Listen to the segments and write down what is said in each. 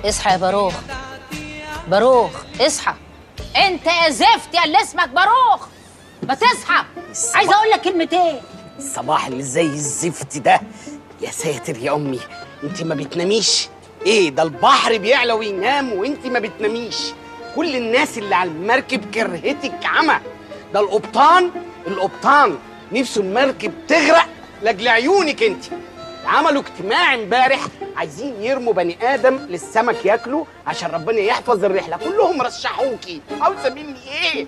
اصحى يا باروخ باروخ اصحى انت يا زفت يا اللي اسمك باروخ ما تصحى عايزه اقول لك كلمتين الصباح اللي زي الزفت ده يا ساتر يا امي انت ما بتناميش ايه ده البحر بيعلى وينام وانت ما بتناميش كل الناس اللي على المركب كرهتك عمى ده القبطان القبطان نفسه المركب تغرق لاجل عيونك انت عملوا اجتماع امبارح عايزين يرموا بني ادم للسمك ياكله عشان ربنا يحفظ الرحله كلهم رشحوكي عاوزه مني ايه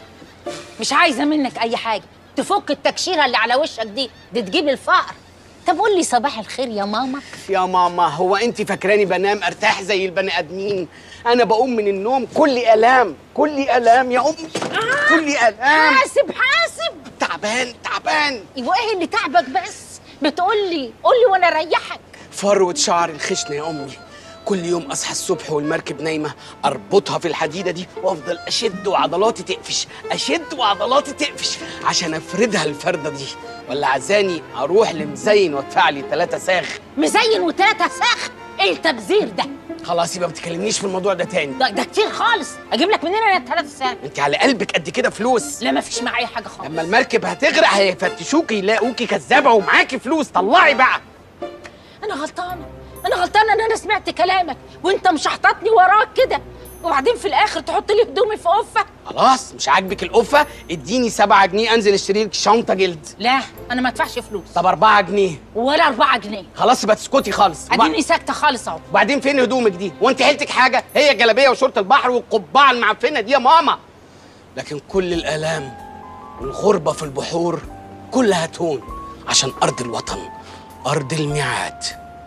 مش عايزه منك اي حاجه تفك التكشيره اللي على وشك دي دي تجيب الفقر طب قول لي صباح الخير يا ماما يا ماما هو انت فاكراني بنام ارتاح زي البني ادمين انا بقوم من النوم كل الام كل الام يا امي كل الام حاسب حاسب تعبان تعبان وايه اللي تعبك بس بتقول لي قول لي وانا اريحك فروة شعر الخشنة يا أمي كل يوم أصحى الصبح والمركب نايمة أربطها في الحديدة دي وأفضل أشد وعضلاتي تقفش أشد وعضلاتي تقفش عشان أفردها الفردة دي ولا عزاني أروح لمزين وأدفع لي ثلاثة ساغ مزين وتلاتة ساخ ايه التبذير ده خلاص يبقى ما تكلمنيش في الموضوع ده تاني ده, ده كتير خالص اجيب لك منين انا التلاتة ساخ أنت على قلبك قد كده فلوس لا مفيش معايا حاجه خالص لما المركب هتغرق هيفتشوكي يلاقوكي كذابة ومعاكي فلوس طلعي بقى انا غلطانه انا غلطانه ان انا سمعت كلامك وانت مش حاططني وراك كده وبعدين في الاخر تحط لي هدومي في قفه خلاص مش عاجبك القفة اديني سبعة جنيه أنزل اشتري لك شنطة جلد لا انا ما ادفعش فلوس طب أربعة جنيه ولا أربعة جنيه خلاص يبقى تسكتي خالص وبع- اديني ساكته خالص اهو وبعدين فين هدومك دي؟ وانت حيلتك حاجه؟ هي الجلابيه وشورت البحر والقبعه المعفنه دي يا ماما. لكن كل الالام والغربه في البحور كلها تهون عشان ارض الوطن ارض الميعاد.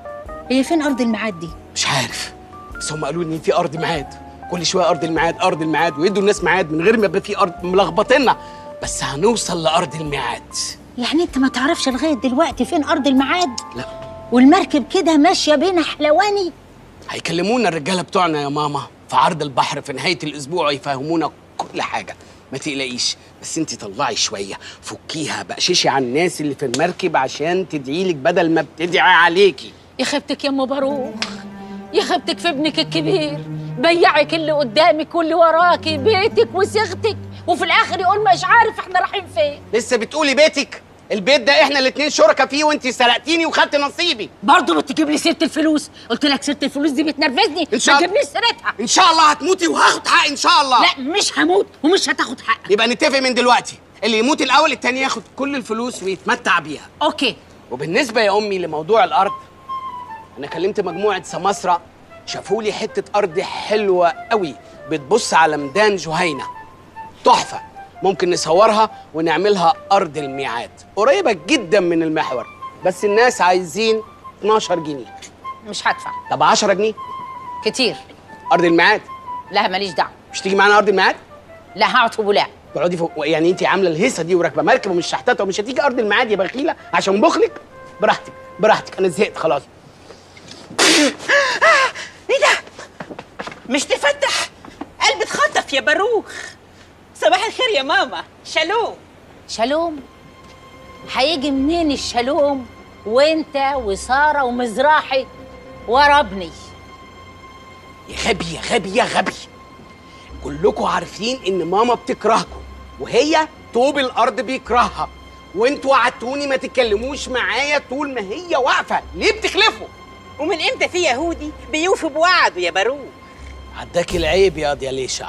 هي فين ارض الميعاد دي مش عارف بس هم قالوا لي ان في ارض ميعاد كل شويه ارض الميعاد ارض الميعاد ويدوا الناس ميعاد من غير ما يبقى في ارض ملخبطينا بس هنوصل لارض الميعاد. يعني انت ما تعرفش لغايه دلوقتي فين ارض الميعاد لا والمركب كده ماشيه بين حلواني هيكلمونا الرجاله بتوعنا يا ماما في عرض البحر في نهايه الاسبوع يفهمونا كل حاجه ما تقلقيش بس انت طلعي شويه فكيها بقششي على الناس اللي في المركب عشان تدعي لك بدل ما بتدعي عليكي يا خيبتك يا ام باروخ يا خيبتك في ابنك الكبير بيعك اللي قدامك واللي وراكي بيتك وصيغتك وفي الاخر يقول مش عارف احنا رايحين فين لسه بتقولي بيتك البيت ده احنا الاتنين شركاء فيه وانت سرقتيني وخدت نصيبي برضه بتجيب لي سيره الفلوس قلت لك سيره الفلوس دي بتنرفزني إن شاء ما الله. تجيبليش سيرتها ان شاء الله هتموتي وهاخد حقي ان شاء الله لا مش هموت ومش هتاخد حقك يبقى نتفق من دلوقتي اللي يموت الاول التاني ياخد كل الفلوس ويتمتع بيها اوكي وبالنسبة يا أمي لموضوع الأرض أنا كلمت مجموعة سماسرة شافوا لي حتة أرض حلوة قوي بتبص على ميدان جهينة تحفة ممكن نصورها ونعملها أرض الميعاد قريبة جدا من المحور بس الناس عايزين 12 جنيه مش هدفع طب 10 جنيه كتير أرض الميعاد لا ماليش دعوه مش تيجي معانا أرض الميعاد لا هقعد في بولاق تقعدي فوق يعني انت عامله الهيصه دي وراكبه مركب ومش شحتاته ومش هتيجي ارض الميعاد يا بخيله عشان بخلك براحتك براحتك انا زهقت خلاص ايه ده؟ مش تفتح قلبي اتخطف يا باروخ صباح الخير يا ماما شالوم شالوم هيجي منين الشالوم وانت وساره ومزراحي ورا ابني يا غبي يا غبي يا غبي كلكم عارفين ان ماما بتكرهكم وهي طوب الارض بيكرهها وانتوا وعدتوني ما تتكلموش معايا طول ما هي واقفه ليه بتخلفوا ومن امتى في يهودي بيوفي بوعده يا باروخ عداك العيب يا يا ليشع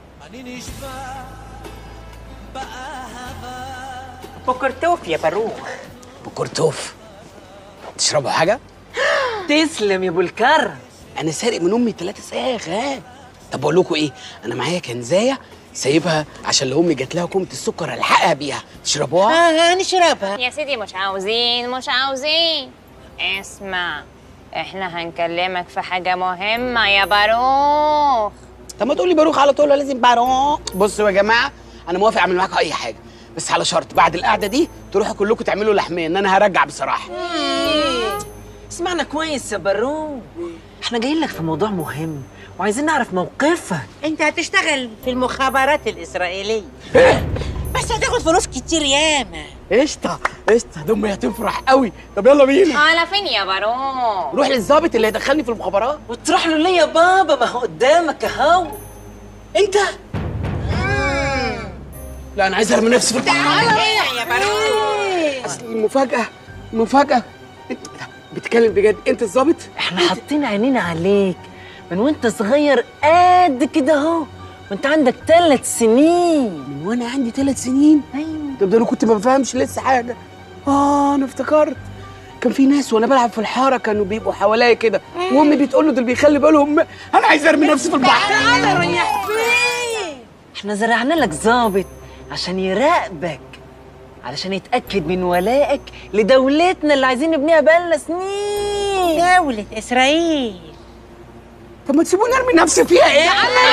بكرتوف يا باروخ بكرتوف تشربوا حاجه تسلم يا ابو الكرم انا سارق من امي ثلاثة ساغ ها طب بقول لكم ايه انا معايا كنزايه سايبها عشان لو امي جات لها كومه السكر الحقها بيها تشربوها اه نشربها يا سيدي مش عاوزين مش عاوزين اسمع احنا هنكلمك في حاجة مهمة يا باروخ طب ما تقولي باروخ على طول ولا لازم باروخ بصوا يا جماعه انا موافق اعمل معاكم اي حاجه بس على شرط بعد القعده دي تروحوا كلكم تعملوا لحميه ان انا هرجع بصراحه اسمعنا كويس يا باروك احنا جايين لك في موضوع مهم وعايزين نعرف موقفك انت هتشتغل في المخابرات الاسرائيليه بس هتاخد فلوس كتير ياما قشطه قشطه ده امي هتفرح قوي طب يلا بينا على فين يا بارون روح للظابط اللي هيدخلني في المخابرات وتروح له ليه يا بابا ما هو قدامك اهو انت لا انا عايز ارمي نفسي في البحر يا بارون اصل المفاجاه مفاجاه انت بتتكلم بجد انت الظابط احنا حاطين عينينا عليك من وانت صغير قد كده اهو وانت عندك ثلاث سنين من وانا عندي ثلاث سنين ايوه طب ده انا كنت ما بفهمش لسه حاجه اه انا افتكرت كان في ناس وانا بلعب في الحاره كانوا بيبقوا حواليا كده وامي بتقول له دول بيخلي بالهم انا عايز ارمي نفسي في البحر احنا زرعنا لك ظابط عشان يراقبك علشان يتأكد من ولائك لدولتنا اللي عايزين نبنيها بقالنا سنين دولة إسرائيل طب ما تسيبوني ارمي نفسي فيها ايه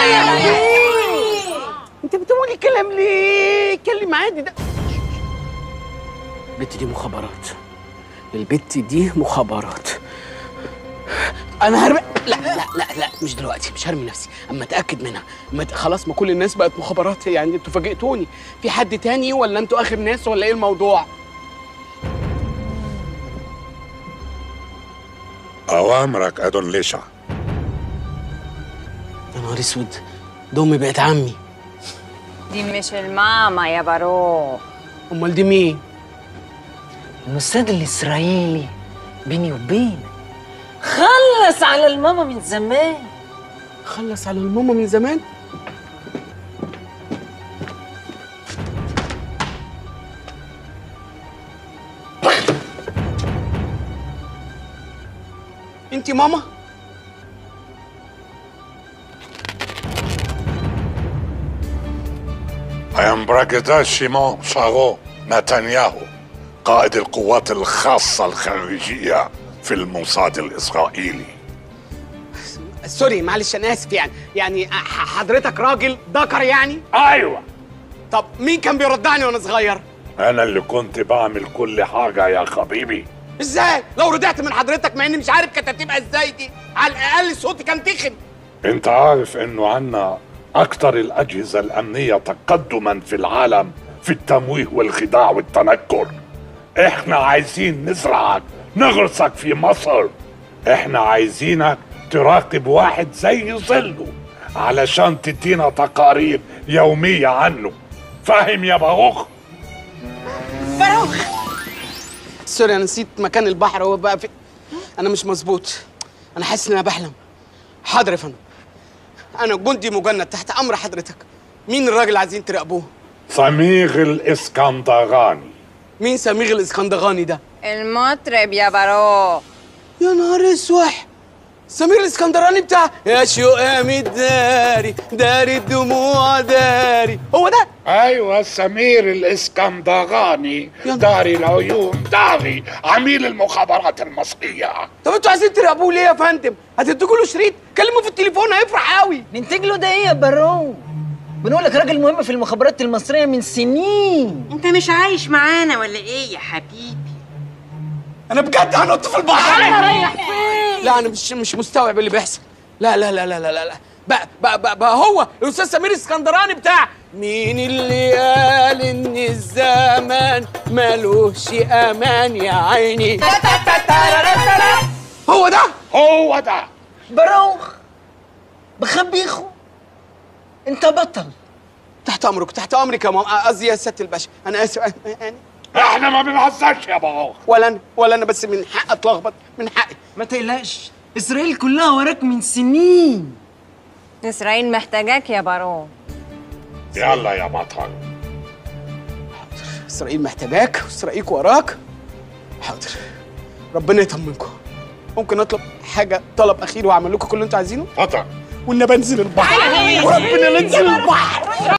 انت بتقولي كلام ليه كلم عادي ده البت دي مخابرات البت دي مخابرات انا هرمي لا لا لا لا مش دلوقتي مش هرمي نفسي اما اتاكد منها اما ت- خلاص ما كل الناس بقت مخابرات يعني انتوا فاجئتوني في حد تاني ولا انتوا اخر ناس ولا ايه الموضوع أوامرك أدون ليشع يا نهار اسود ده امي بقت عمي دي مش الماما يا بارون امال دي مين الموساد الإسرائيلي بيني وبينك خلص على الماما من زمان خلص على الماما من زمان انت ماما أيمبراجدا شيمون شارو نتنياهو قائد القوات الخاصة الخارجية في الموساد الإسرائيلي سوري معلش انا اسف يعني يعني ح- حضرتك راجل ذكر يعني أيوة طب مين كان بيرضعني وانا صغير أنا اللي كنت بعمل كل حاجة يا حبيبي ازاي لو رضعت من حضرتك مع اني مش عارف كانت هتبقى ازاي دي على الاقل صوتي كان تخن أنت عارف إنه عنا أكثر الأجهزة الأمنية تقدما في العالم في التمويه والخداع والتنكر إحنا عايزين نزرعك نغرسك في مصر إحنا عايزينك تراقب واحد زي ظله علشان تدينا تقارير يومية عنه فاهم يا باروخ؟ باروخ سوري انا نسيت مكان البحر هو بقى في انا مش مظبوط انا حاسس ان انا بحلم حاضر يا فندم انا جندي مجند تحت امر حضرتك مين الراجل اللي عايزين تراقبوه سميغ الإسكندراني مين سميغ الاسكندغاني ده المطرب يا بارون يا نهار اسوح سمير الاسكندراني بتاع يا شقام الداري داري الدموع داري هو ده أيوة سمير الإسكندراني يلا. داري العيون داري عميل المخابرات المصرية طب انتوا عايزين تراقبوه ليه يا فندم هتدوا له شريط كلمه في التليفون هيفرح قوي ننتج له ده ايه يا بارون بنقول لك راجل مهم في المخابرات المصرية من سنين انت مش عايش معانا ولا ايه يا حبيبي انا بجد هنط في البحر لا انا مش مش مستوعب اللي بيحصل لا لا لا لا لا لا, لا. بقى, بقى, بقى, بقى هو الاستاذ سمير الاسكندراني بتاع مين اللي قال ان الزمان ملوش امان يا عيني هو ده هو ده باروخ بخبيخو انت بطل تحت امرك تحت امرك يا ماما قصدي يا سياده الباشا انا اسف أنا- يعني احنا ما بنهزرش يا باروخ ولا انا ولا انا بس من حق اتلخبط من حقي ما تقلقش اسرائيل كلها وراك من سنين إسرائيل محتاجاك يا بارون يلا يا بطل اسرائيل محتاجاك واسرائيل وراك حاضر ربنا يطمنكم ممكن اطلب حاجه طلب اخير واعمل لكم كل اللي انتوا عايزينه اتفضل وان بنزل البحر وربنا ننزل البحر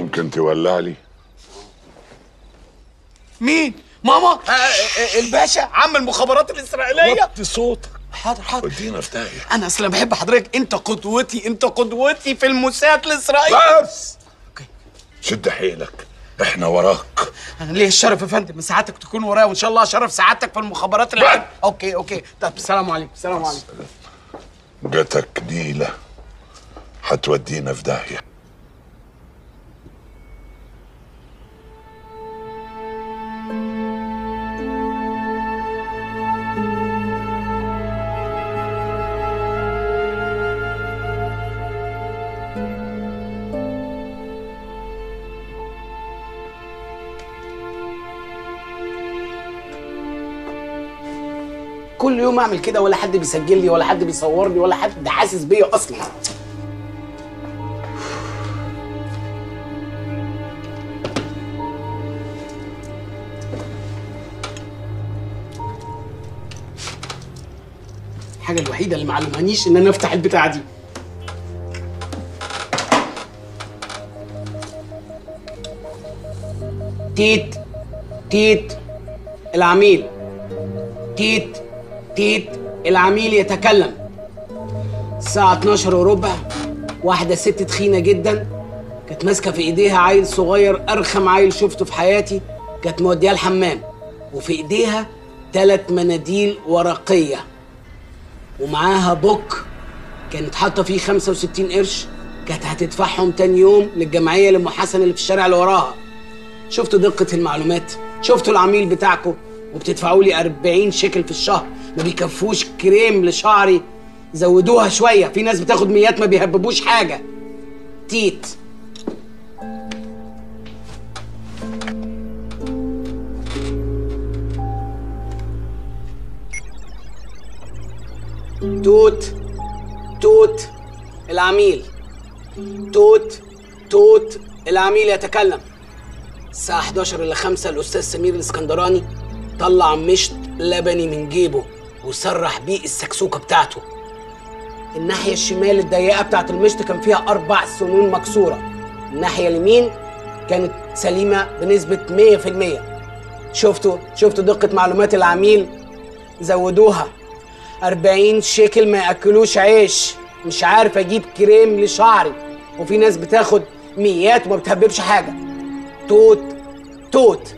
ممكن تولع لي مين ماما آه آه الباشا عم المخابرات الاسرائيليه وطي صوتك حاضر حاضر ودينا في داهيه انا اصلا بحب حضرتك انت قدوتي انت قدوتي في الموساد الاسرائيلي بس شد حيلك احنا وراك انا ليه الشرف يا فندم من سعادتك تكون ورايا وان شاء الله شرف سعادتك في المخابرات اللي بعد. اوكي اوكي طب السلام عليكم السلام عليكم جاتك نيله هتودينا في داهيه كل يوم اعمل كده ولا حد بيسجل لي ولا حد بيصورني ولا حد حاسس بيا اصلا الحاجة الوحيدة اللي معلمهانيش ان انا افتح البتاعة دي تيت تيت العميل تيت تيت العميل يتكلم الساعة 12 وربع واحدة ست تخينة جدا كانت ماسكة في ايديها عيل صغير أرخم عيل شفته في حياتي كانت مودياه الحمام وفي ايديها ثلاث مناديل ورقية ومعاها بوك كانت حاطة فيه 65 قرش كانت هتدفعهم تاني يوم للجمعية لأم حسن اللي في الشارع اللي وراها شفتوا دقة المعلومات شفتوا العميل بتاعكم وبتدفعوا لي 40 شيكل في الشهر ما بيكفوش كريم لشعري زودوها شوية في ناس بتاخد ميات ما بيهببوش حاجة تيت توت توت العميل توت توت العميل يتكلم الساعة 11 إلا 5 الأستاذ سمير الإسكندراني طلع مشط لبني من جيبه وسرح بيه السكسوكة بتاعته الناحية الشمال الضيقة بتاعت المشط كان فيها أربع سنون مكسورة الناحية اليمين كانت سليمة بنسبة 100% شفتوا شفتوا دقة معلومات العميل زودوها 40 شيكل ما ياكلوش عيش مش عارف اجيب كريم لشعري وفي ناس بتاخد ميات وما بتهببش حاجه توت توت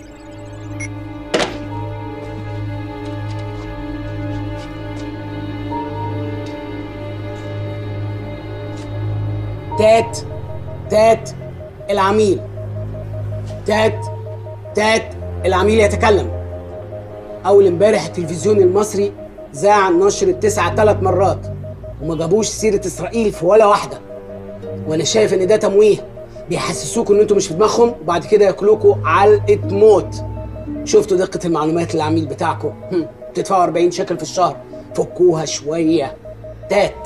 تات تات العميل تات تات العميل يتكلم اول امبارح التلفزيون المصري ذاع نشر التسعة ثلاث مرات وما جابوش سيرة إسرائيل في ولا واحدة وأنا شايف إن ده تمويه بيحسسوكوا إن أنتوا مش في دماغهم وبعد كده ياكلوكوا علقة موت شفتوا دقة المعلومات للعميل بتاعكم هم، بتدفعوا 40 شكل في الشهر فكوها شوية تات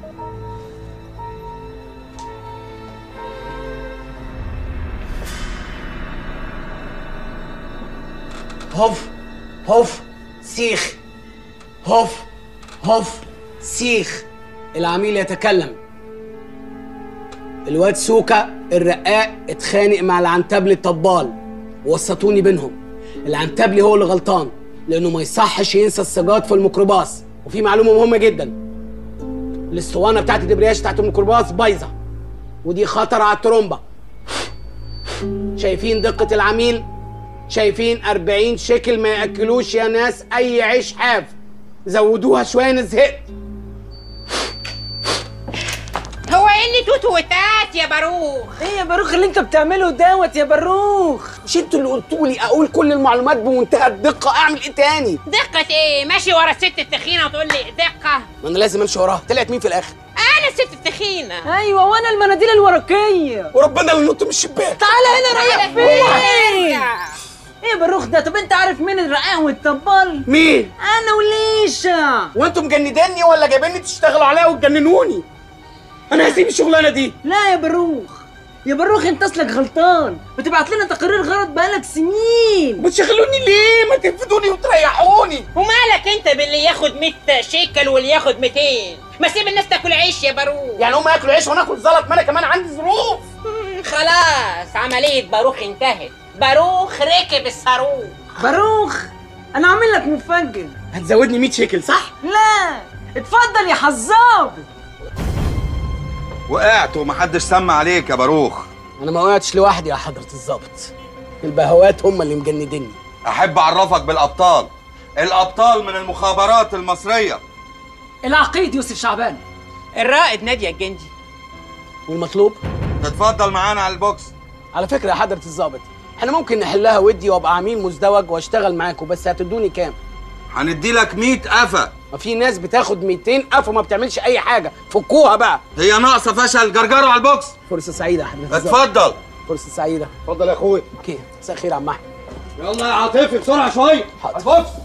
هوف هوف سيخ هوف هوف سيخ العميل يتكلم الواد سوكا الرقاق اتخانق مع العنتبلي الطبال وسطوني بينهم العنتبلي هو اللي غلطان لانه ما يصحش ينسى السجاد في الميكروباص وفي معلومه مهمه جدا الاسطوانه بتاعت الدبرياج بتاعت الميكروباص بايظه ودي خطر على الترومبه شايفين دقه العميل شايفين 40 شكل ما ياكلوش يا ناس اي عيش حاف زودوها شويه انا زهقت هو ايه اللي توت وتات يا باروخ ايه يا باروخ اللي انت بتعمله دوت يا باروخ مش انتوا اللي قلتوا لي اقول كل المعلومات بمنتهى الدقه اعمل ايه تاني دقة ايه ماشي ورا الست التخينة وتقول لي دقة ما انا لازم امشي وراها طلعت مين في الاخر انا الست التخينة ايوه وانا المناديل الورقيه وربنا اللي نط من الشباك تعالى هنا رايح تعالى فين فين؟ ايه يا باروخ ده طب انت عارف مين الرقاق والطبال مين انا وليشا وانتوا مجندني ولا جايبيني تشتغلوا عليا وتجننوني انا هسيب الشغلانه دي لا يا باروخ يا باروخ انت اصلك غلطان بتبعت لنا تقارير غلط بقالك سنين بتشغلوني ليه ما تنفذوني وتريحوني ومالك انت باللي ياخد 100 شيكل واللي ياخد 200 ما سيب الناس تاكل عيش يا باروخ يعني هم ياكلوا عيش وانا اكل زلط ما انا كمان عندي ظروف مم، خلاص خلاص عملية باروخ انتهت باروخ ركب الصاروخ باروخ انا عامل لك مفجر هتزودني 100 شيكل صح لا اتفضل يا حزاب وقعت ومحدش سمع عليك يا باروخ انا ما وقعتش لوحدي يا حضره الظابط البهوات هم اللي مجندني احب اعرفك بالابطال الابطال من المخابرات المصريه العقيد يوسف شعبان الرائد نادية الجندي والمطلوب تتفضل معانا على البوكس على فكره يا حضره الظابط احنا ممكن نحلها ودي وابقى عميل مزدوج واشتغل معاكم بس هتدوني كام هندي لك 100 قفا ما في ناس بتاخد 200 ألف وما بتعملش اي حاجه فكوها بقى هي ناقصه فشل جرجره على البوكس فرصه سعيده يا حضره الظابط اتفضل فرصه سعيده اتفضل يا اخوي اوكي مساء الخير يا عم احمد يلا يا عاطفي بسرعه شويه حاضر. البوكس